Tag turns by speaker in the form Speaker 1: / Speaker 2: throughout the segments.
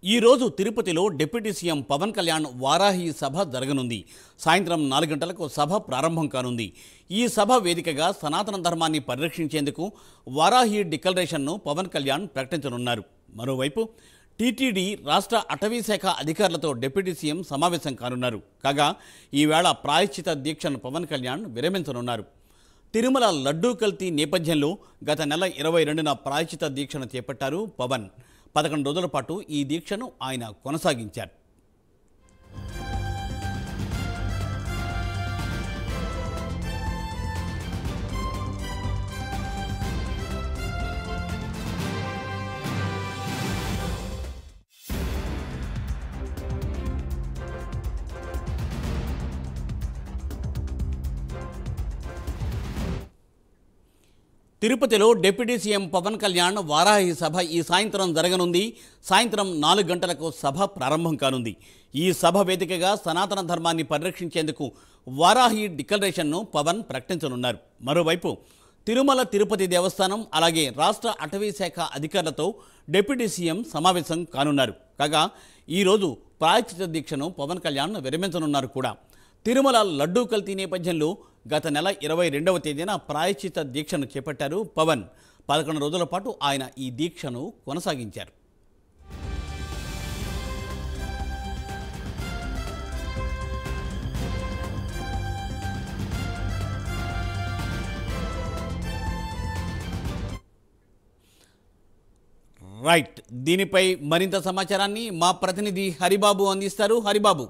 Speaker 1: ఈ రోజు తిరుపతిలో డిప్యూటీ సీఎం పవన్ కళ్యాణ్ వారాహి సభ జరగనుంది సాయంత్రం నాలుగు గంటలకు సభ ప్రారంభం కానుంది ఈ సభ వేదికగా సనాతన ధర్మాన్ని పరిరక్షించేందుకు వారాహి డిక్లరేషన్ను పవన్ కళ్యాణ్ ప్రకటించనున్నారు మరోవైపు టీటీడీ రాష్ట్ర అటవీ శాఖ అధికారులతో డిప్యూటీ సీఎం సమావేశం కానున్నారు కాగా ఈవేళ ప్రాయశ్చిత దీక్షను పవన్ కళ్యాణ్ విరమించనున్నారు తిరుమల లడ్డూ కల్తీ నేపథ్యంలో గత నెల ఇరవై రెండున ప్రాయచిత దీక్షను చేపట్టారు పవన్ పదకొండు రోజుల పాటు ఈ దీక్షను ఆయన కొనసాగించారు తిరుపతిలో డిప్యూటీ సీఎం పవన్ కళ్యాణ్ వారాహి సభ ఈ సాయంత్రం జరగనుంది సాయంత్రం నాలుగు గంటలకు సభ ప్రారంభం కానుంది ఈ సభ వేదికగా సనాతన ధర్మాన్ని పరిరక్షించేందుకు వారాహి డిక్లరేషన్ను పవన్ ప్రకటించనున్నారు మరోవైపు తిరుమల తిరుపతి దేవస్థానం అలాగే రాష్ట్ర అటవీ శాఖ అధికారులతో డిప్యూటీ సీఎం సమావేశం కానున్నారు కాగా ఈరోజు ప్రాయచిత దీక్షను పవన్ కళ్యాణ్ విరమించనున్నారు కూడా తిరుమల లడ్డూ కల్తీ నేపథ్యంలో గత నెల ఇరవై రెండవ తేదీన ప్రాయచిత దీక్షను చేపట్టారు పవన్ పదకొండు రోజుల పాటు ఆయన ఈ దీక్షను కొనసాగించారు రైట్ దీనిపై మరింత సమాచారాన్ని మా ప్రతినిధి హరిబాబు అందిస్తారు హరిబాబు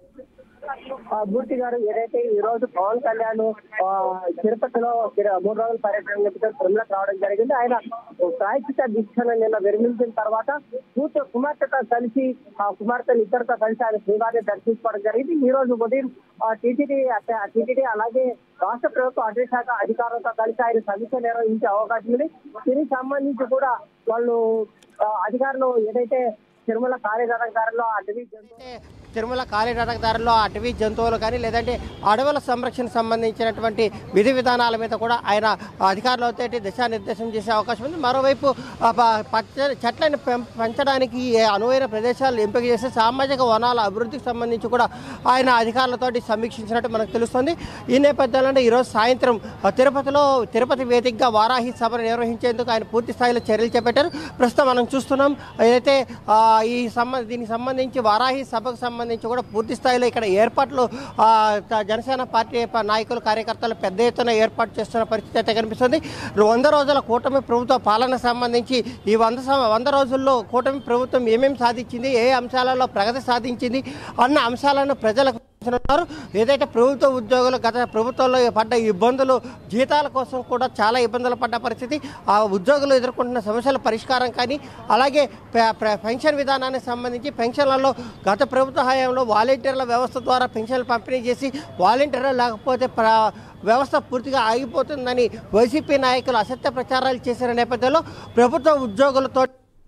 Speaker 2: ఆ, మూర్తి గారు ఏదైతే ఈ రోజు పవన్ కళ్యాణ్ ఆ, తిరుపతిలో తిరు- మూడు రోజుల పర్యటన నిమిత్తం తిరుమలకు రావడం జరిగింది ఆయన ప్రాయచిత దీక్షను నిన్న విరమించిన తర్వాత కూతురు కుమార్తెతో కలిసి ఆ కుమార్తెలు ఇద్దరితో కలిసి ఆయన శ్రీవారిని దర్శించుకోవడం జరిగింది ఈ రోజు ఉదయం టీటీడీ టీటీడీ అలాగే రాష్ట్ర ప్రభుత్వ అటవీ శాఖ అధికారులతో కలిసి ఆయన సమీక్ష నిర్వహించే అవకాశం ఉంది దీనికి సంబంధించి కూడా వాళ్ళు ఆ, అధికారులు ఏదైతే తిరుమల కార్యదర్శకారులు అటవీ జంతువులు
Speaker 3: అంటే తిరుమల కాలినడకదారుల్లో అటవీ జంతువులు కానీ లేదంటే అడవుల సంరక్షణ సంబంధించినటువంటి విధి విధానాల మీద కూడా ఆయన అధికారులతో దిశానిర్దేశం చేసే అవకాశం ఉంది మరోవైపు ఆ, ప- పచ్చ చెట్లను పెం- పెంచడానికి ఏ అనువైన ప్రదేశాలు ఎంపిక చేసి సామాజిక వనాల అభివృద్ధికి సంబంధించి కూడా ఆయన అధికారులతోటి సమీక్షించినట్టు మనకు తెలుస్తుంది ఈ నేపథ్యంలో ఈరోజు సాయంత్రం ఆ, తిరుపతిలో తిరుపతి వేదికగా వారాహి సభను నిర్వహించేందుకు ఆయన పూర్తి స్థాయిలో చర్యలు చేపట్టారు ప్రస్తుతం మనం చూస్తున్నాం ఏదైతే ఆ, ఈ సంబ దీనికి సంబంధించి వారాహి సభకు సంబంధించి కూడా పూర్తి స్థాయిలో ఇక్కడ ఏర్పాట్లు ఆ, త- జనసేన పార్టీ ప- నాయకులు కార్యకర్తలు పెద్ద ఎత్తున ఏర్పాటు చేస్తున్న పరిస్థితి అయితే కనిపిస్తుంది వంద రోజుల కూటమి ప్రభుత్వ పాలన సంబంధించి ఈ వంద సం- వంద రోజుల్లో కూటమి ప్రభుత్వం ఏమేమి సాధించింది ఏ అంశాలలో ప్రగతి సాధించింది అన్న అంశాలను ప్రజలకు ఉన్నారు ఏదైతే ప్రభుత్వ ఉద్యోగులు గత ప్రభుత్వంలో పడ్డ ఇబ్బందులు జీతాల కోసం కూడా చాలా ఇబ్బందులు పడ్డ పరిస్థితి ఆ ఉద్యోగులు ఎదుర్కొంటున్న సమస్యల పరిష్కారం కానీ అలాగే పె- ప్ర- పెన్షన్ విధానానికి సంబంధించి పెన్షన్లలో గత ప్రభుత్వ హయాంలో వాలంటీర్ల వ్యవస్థ ద్వారా పెన్షన్లు పంపిణీ చేసి వాలంటీర్లు లేకపోతే ప్ర వ్యవస్థ పూర్తిగా ఆగిపోతుందని వైసీపీ నాయకులు అసత్య ప్రచారాలు చేసిన నేపథ్యంలో ప్రభుత్వ ఉద్యోగులతో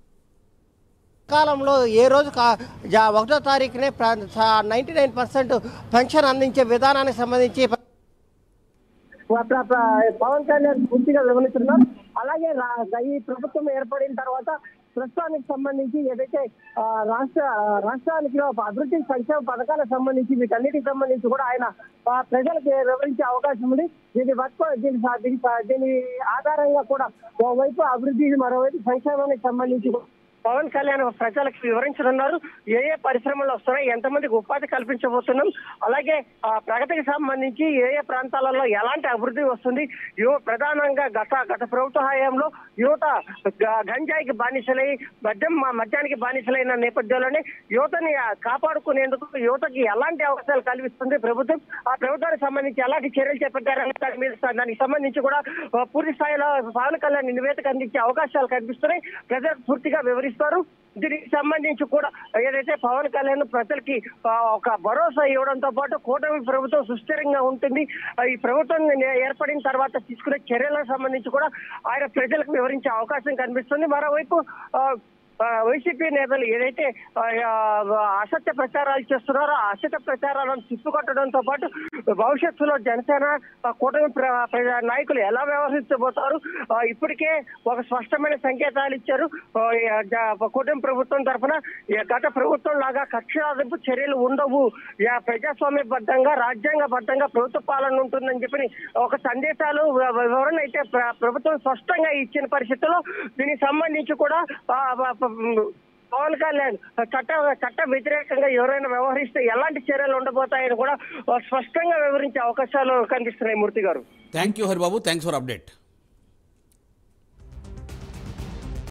Speaker 3: కాలంలో ఏ రోజు కా- జా- ఒకటో తారీఖునే నైంటీ నైన్ పర్సెంట్ పెన్షన్ అందించే విధానానికి సంబంధించి
Speaker 2: ప్ర- ప్ర- ప్ర- పవన్ కళ్యాణ్ పూర్తిగా వివరిస్తున్నారు అలాగే రా- ఈ ప్రభుత్వం ఏర్పడిన తర్వాత ప్రస్తుతానికి సంబంధించి ఏదైతే ఆ, రాష్ట్ర రాష్ట్రానికి అభివృద్ధి సంక్షేమ పథకాలకు సంబంధించి వీటన్నిటికి సంబంధించి కూడా ఆయన ఆ, ప్రజలకు వివరించే అవకాశం ఉంది దీని వర్క్ దీని సా- దీని సా- దీని ఆధారంగా కూడా ఓవైపు అభివృద్ధి మరోవైపు సంక్షేమానికి సంబంధించి కూడా పవన్ కళ్యాణ్ ప్రజలకు వివరించనున్నారు ఏ ఏ పరిశ్రమలు వస్తున్నాయి ఎంతమందికి ఉపాధి కల్పించబోతున్నాం అలాగే ఆ, ప్రగతికి సంబంధించి ఏ ఏ ప్రాంతాలలో ఎలాంటి అభివృద్ధి వస్తుంది యువ ప్రధానంగా గత గత ప్రభుత్వ హయాంలో యువత గ- గంజాయికి బానిసలై మద్యం మా మద్యానికి బానిసలైన నేపథ్యంలోనే యువతని ఆ, కాపాడుకునేందుకు యువతకి ఎలాంటి అవకాశాలు కల్పిస్తుంది ప్రభుత్వం ఆ ప్రభుత్వానికి సంబంధించి ఎలాంటి చర్యలు చేపట్టారనే దాని మీద దానికి సంబంధించి కూడా ఆ, పూర్తి స్థాయిలో పవన్ కళ్యాణ్ నివేదిక అందించే అవకాశాలు కనిపిస్తున్నాయి ప్రజలకు పూర్తిగా వివరిస్తారు దీనికి సంబంధించి కూడా ఏదైతే పవన్ కళ్యాణ్ ప్రజలకి ఆ, ఒక భరోసా ఇవ్వడంతో పాటు కూటమి ప్రభుత్వం సుస్థిరంగా ఉంటుంది ఆ, ఈ ప్రభుత్వం నే- ఏర్పడిన తర్వాత తీసుకునే చర్యలకు సంబంధించి కూడా ఆయన ప్రజలకు వివరించే అవకాశం కనిపిస్తుంది మరోవైపు ఆ, ఆ, వైసీపీ నేతలు ఏదైతే ఆ, ఆ, అసత్య ప్రచారాలు చేస్తున్నారో ఆ అసత్య ప్రచారాలను తిప్పుకొట్టడంతో పాటు భవిష్యత్తులో జనసేన ఆ, కూటమి ప్ర- ప్ర- నాయకులు ఎలా వ్యవహరించబోతారు ఆ, ఇప్పటికే ఒక స్పష్టమైన సంకేతాలు ఇచ్చారు ఆ, ఈ, జ- కూటమి ప్రభుత్వం తరఫున గత ప్రభుత్వం లాగా కక్షాదింపు చర్యలు ఉండవు ఈ, ప్రజాస్వామ్యబద్ధంగా రాజ్యాంగబద్ధంగా ప్రభుత్వ పాలన ఉంటుందని చెప్పి ఒక సందేశాలు వ- వివరణ అయితే ప్ర- ప్రభుత్వం స్పష్టంగా ఇచ్చిన పరిస్థితుల్లో దీనికి సంబంధించి కూడా ఆ, ఆ, ప- పవన్ కళ్యాణ్ చట్ట చట్ట వ్యతిరేకంగా ఎవరైనా వ్యవహరిస్తే ఎలాంటి చర్యలు ఉండబోతాయని కూడా ఆ, స్పష్టంగా వివరించే అవకాశాలు కనిపిస్తున్నాయి Murthy garu
Speaker 1: thank you Haribabu thanks for update